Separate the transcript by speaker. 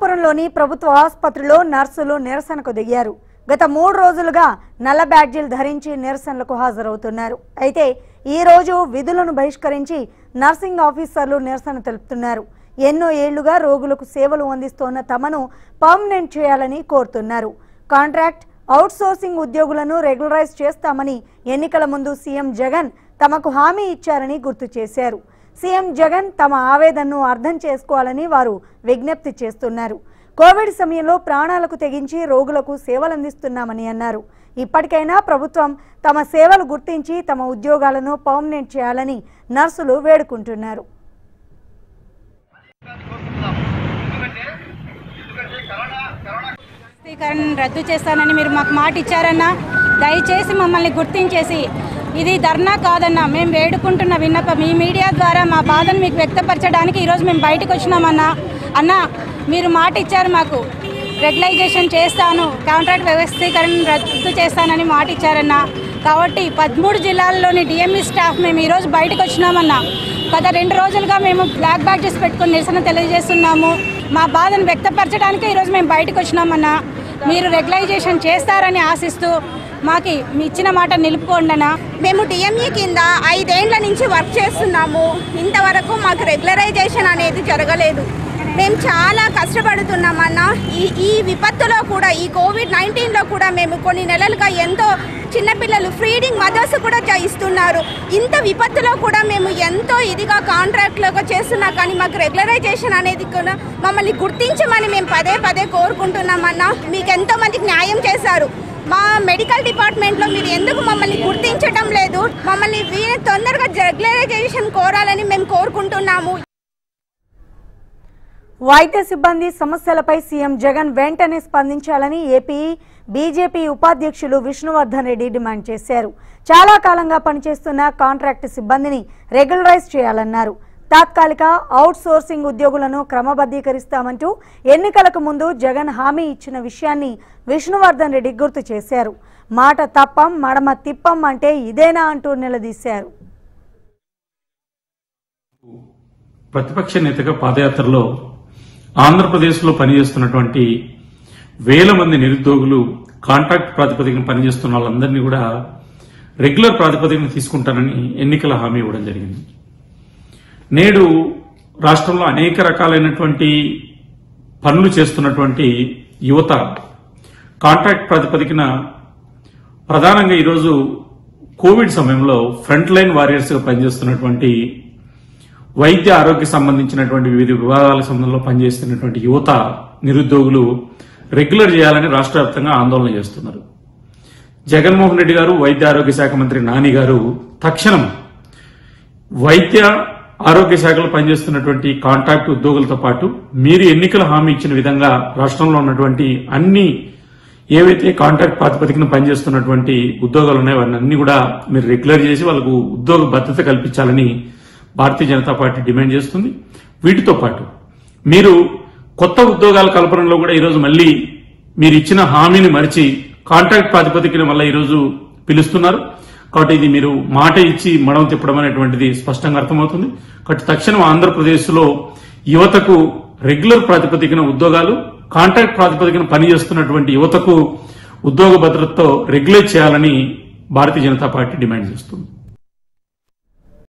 Speaker 1: అమలాపురంలోని ప్రభుత్వ ఆసుపత్రిలో నర్సులు నిరసనకు దిగారు గత మూడు రోజులుగా నల్ల బ్యాడ్జీలు ధరించి నిరసనలకు హాజరవుతున్నారు అయితే ఈ రోజు విధులను బహిష్కరించి నర్సింగ్ ఆఫీసర్లు నిరసన తెలుపుతున్నారు ఎన్నో ఏళ్లుగా రోగులకు సేవలు అందిస్తోన్న తమను పర్మనెంట్ చేయాలని కోరుతున్నారు కాంట్రాక్ట్ అవుట్సోర్సింగ్ ఉద్యోగులను రెగ్యులరైజ్ చేస్తామని ఎన్నికల ముందు సీఎం జగన్ తమకు హామీ ఇచ్చారని గుర్తు చేశారు సీఎం జగన్ తమ ఆవేదనను అర్థం చేసుకోవాలని వారు విజ్ఞప్తి చేస్తున్నారు కోవిడ్ సమయంలో ప్రాణాలకు తెగించి రోగులకు సేవలందిస్తున్నామని అన్నారు ఇప్పటికైనా ప్రభుత్వం తమ సేవలు గుర్తించి తమ ఉద్యోగాలను పర్మనెంట్ చేయాలని నర్సులు వేడుకుంటున్నారు
Speaker 2: స్వీకరణ రద్దు చేస్తానని మీరు మాకు మాట ఇచ్చారన్నా దయచేసి మమ్మల్ని గుర్తించేసి ఇది ధర్నా కాదన్నా మేము వేడుకుంటున్న విన్నపం మీ మీడియా ద్వారా మా బాధను మీకు వ్యక్తపరచడానికి ఈరోజు మేము బయటకు వచ్చినామన్నా అన్న మీరు మాట ఇచ్చారు మాకు రెగ్యులైజేషన్ చేస్తాను కాంట్రాక్ట్ వ్యవస్థీకరణ రద్దు చేస్తానని మాట ఇచ్చారన్నా కాబట్టి పదమూడు జిల్లాల్లోని డిఎంఈ స్టాఫ్ మేము ఈరోజు బయటకు వచ్చినామన్నా గత రెండు రోజులుగా మేము బ్లాక్ బ్యాడ్జెస్ పెట్టుకుని నిరసన తెలియజేస్తున్నాము మా బాధను వ్యక్తపరచడానికి ఈరోజు మేము బయటకు వచ్చినామన్నా మీరు రెగ్యులైజేషన్ చేస్తారని ఆశిస్తూ మాకి మీ ఇచ్చిన మాట నిలుపుకోండనా
Speaker 3: మేము డిఎంఈ కింద ఐదేండ్ల నుంచి వర్క్ చేస్తున్నాము ఇంతవరకు మాకు రెగ్యులరైజేషన్ అనేది జరగలేదు మేము చాలా కష్టపడుతున్నామన్నా ఈ ఈ విపత్తులో కూడా ఈ కోవిడ్ నైన్టీన్లో కూడా మేము కొన్ని నెలలుగా ఎంతో చిన్నపిల్లలు ఫ్రీడింగ్ మదర్స్ కూడా చ- ఇస్తున్నారు ఇంత విపత్తులో కూడా మేము ఎంతో ఇదిగా కాంట్రాక్ట్లుగా చేస్తున్నా కానీ మాకు రెగ్యులరైజేషన్ అనేది కూడా మమ్మల్ని గుర్తించమని మేము పదే పదే కోరుకుంటున్నామన్నా మీకు ఎంతో మందికి న్యాయం చేశారు మా మెడికల్ డిపార్ట్మెంట్లో మీరు ఎందుకు మమ్మల్ని గుర్తించడం లేదు మమ్మల్ని వీరి తొందరగా రెగ్యులరైజేషన్ కోరాలని మేము కోరుకుంటున్నాము
Speaker 1: వైద్య సిబ్బంది సమస్యలపై సీఎం జగన్ వెంటనే స్పందించాలని ఏపీ బీజేపీ ఉపాధ్యక్షులు విష్ణువర్ధన్ రెడ్డి డిమాండ్ చేశారు చాలా కాలంగా పనిచేస్తున్న కాంట్రాక్ట్ సిబ్బందిని రెగ్యులరైజ్ చేయాలన్నారు తాత్కాలిక అవుట్ సోర్సింగ్ ఉద్యోగులను క్రమబద్ధీకరిస్తామంటూ ఎన్నికలకు ముందు జగన్ హామీ ఇచ్చిన విషయాన్ని విష్ణువర్ధన్ రెడ్డి గుర్తు చేశారు మాట తప్పం మడమ తిప్పం అంటే ఇదేనా అంటూ నిలదీశారు
Speaker 4: ప్రతిపక్ష నేతగా పాదయాత్రలో ఆంధ్రప్రదేశ్లో పనిచేస్తున్నటువంటి వేల మంది నిరుద్యోగులు కాంట్రాక్ట్ ప్రాతిపదికన పనిచేస్తున్న వాళ్ళందరినీ కూడా రెగ్యులర్ ప్రాతిపదికన తీసుకుంటానని ఎన్నికల హామీ ఇవ్వడం జరిగింది నేడు రాష్ట్రంలో అనేక రకాలైనటువంటి పనులు చేస్తున్నటువంటి యువత కాంట్రాక్ట్ ప్రాతిపదికన ప్రధానంగా ఈరోజు కోవిడ్ సమయంలో ఫ్రంట్ లైన్ వారియర్స్గా పనిచేస్తున్నటువంటి వైద్య ఆరోగ్య సంబంధించినటువంటి వివిధ విభాగాల సంబంధంలో పనిచేస్తున్నటువంటి యువత నిరుద్యోగులు రెగ్యులర్ చేయాలని రాష్ట్ర వ్యాప్తంగా ఆందోళన చేస్తున్నారు జగన్మోహన్ రెడ్డి గారు వైద్య ఆరోగ్య శాఖ మంత్రి నాని గారు తక్షణం వైద్య ఆరోగ్య శాఖలో పనిచేస్తున్నటువంటి కాంట్రాక్ట్ ఉద్యోగులతో పాటు మీరు ఎన్నికల హామీ ఇచ్చిన విధంగా రాష్ట్రంలో ఉన్నటువంటి అన్ని ఏవైతే కాంట్రాక్ట్ ప్రాతిపదికన పనిచేస్తున్నటువంటి ఉద్యోగాలు ఉన్నాయో అవన్నీ అన్ని కూడా మీరు రెగ్యులర్ చేసి వాళ్ళకు ఉద్యోగ భద్రత కల్పించాలని భారతీయ జనతా పార్టీ డిమాండ్ చేస్తుంది వీటితో పాటు మీరు కొత్త ఉద్యోగాల కల్పనలో కూడా ఈరోజు మళ్ళీ మీరు ఇచ్చిన హామీని మరిచి కాంట్రాక్ట్ ప్రాతిపదికన వల్ల ఈరోజు పిలుస్తున్నారు కాబట్టి ఇది మీరు మాట ఇచ్చి మడమ తిప్పడం అనేటువంటిది స్పష్టంగా అర్థమవుతుంది కాబట్టి తక్షణం ఆంధ్రప్రదేశ్లో యువతకు రెగ్యులర్ ప్రాతిపదికన ఉద్యోగాలు కాంట్రాక్ట్ ప్రాతిపదికన పనిచేస్తున్నటువంటి యువతకు ఉద్యోగ భద్రతతో రెగ్యులేట్ చేయాలని భారతీయ జనతా పార్టీ డిమాండ్ చేస్తుంది